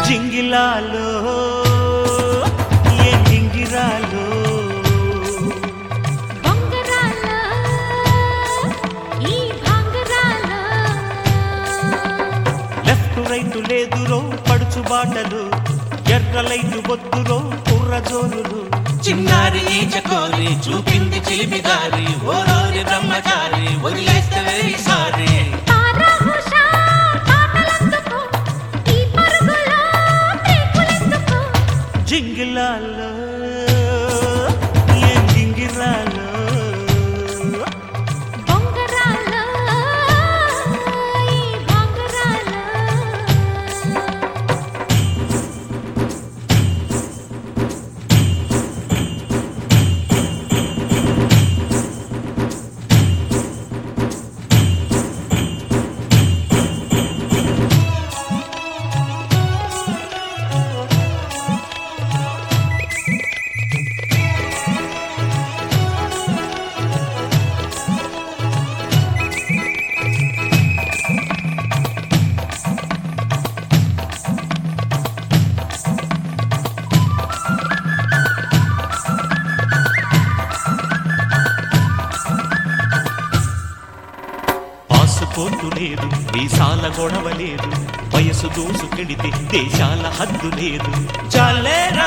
జింగిలాలో ఏ గింగిరాలో బొంగరాల ఈ భాంగరాల left right లేదురో పడుచు బాటలు ఎర్ర లైట్ వద్దురో కుర్ర జోరులు చిన్నారి ఈ చకోరి చూపింది చిలిపిదారి ఓరోరి బ్రహ్మచారి వదిలేస్తే వెరీ సారీ తారాహుషా పాటలందుకో ఈ పరుగులో బ్రేకులెందుకో జింగిలాలో ఏ గింగిరాలో బొంగరాల ఈ భాంగరాల పాసుపోటు లేదు వీసాల గొడవ లేదు వయసు దూసుకెడితే దేశాల హద్దు లేదు చాలేరా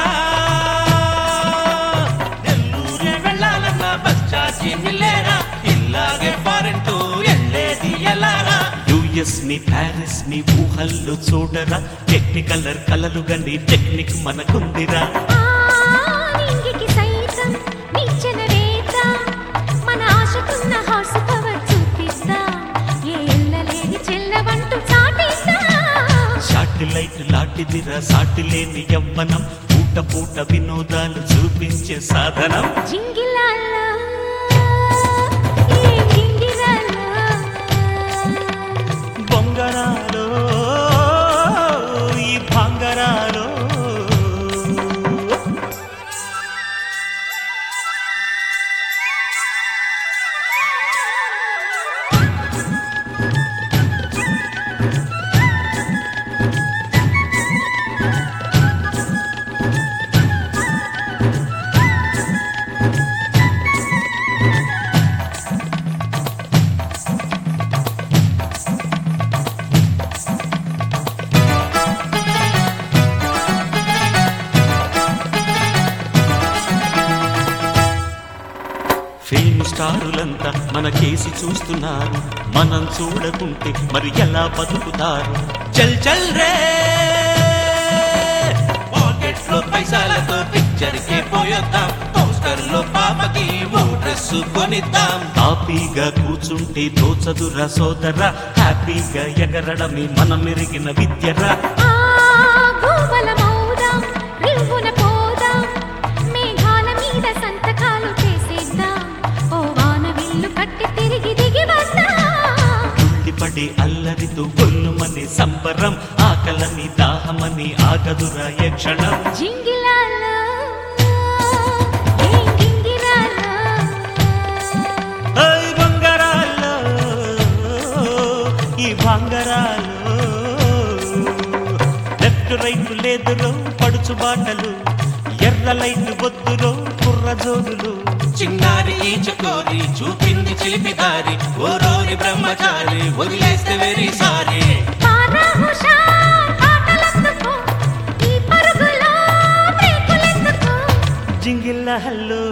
నెల్లూరే వెళ్ళాలన్నా బస్ ఛార్జీ మిల్లేరా ఇల్లాగే ఫారెన్ టు వెళ్ళేది ఎలారా యుఎస్ ని ప్యారిస్ ని ఊహల్లో చూడరా టెక్నికలర్ కలలు గని టెక్నిక్ మనకుందిరా ఆ నింగికి సైతం నిచ్చెన వేద్దాం మన ఆశకున్న హార్స్ పవర్ చూపిద్దాం ఏ ఎల్లలేని చెల్లవంటూ చాటిద్దాం శాటిలైట్ లాంటిదిరా సాటి లేని యవ్వనం పూట పూట వినోదాలు చూపించే సాధనం జింగిలాలా ఏ గింగిరాలా బొంగరాలో ఈ భాంగరాలో ఫిల్మ్ స్టారులంతా మన కేసి చూస్తున్నారు మనం చూడకుంటే మరి ఎలా బతుకుతారు చల్ చల్ రే పాకెట్ లో పైసలతో పిక్చర్ కి పోయొద్దాం పోస్టర్ లో పాపకి ఓ డ్రెస్ కొనిద్దాం హ్యాపీగా కూర్చుంటే దోచదురా సోదరా హ్యాపీగా ఎగరడమే మనం మెరిగిన విద్యరా ఆ గోవల మౌదాం రివ్వున పోదాం మేఘాల మీద సంతకాలు చేసేద్దాం ఓ వాన విల్లు కట్టి తిరిగి దిగి వద్దాం తుళ్ళిపడే అల్లరితో గొల్లుమని సంబరం ఆకలని దాహమని ఆగదురా ఏ క్షణం జింగిలాలా ఏ గింగిరాలా ఐ బంగారాల్లో ఈ బంగారాలు లెఫ్ట్ రైట్ లేదురో పడుచు బాటలు ఎర్ర లైట్ వద్దురో కుర్ర జోడులు చిన్నారి ఈ చకోరి చూపింది చిలిపిదారి ఓరోరి బ్రహ్మచారి వదిలేస్తే వెరీ సారీ తారాహుషా పాటలందుకో ఈ పరుగులో బ్రేకులెందుకో జింగిల్ల హల్లో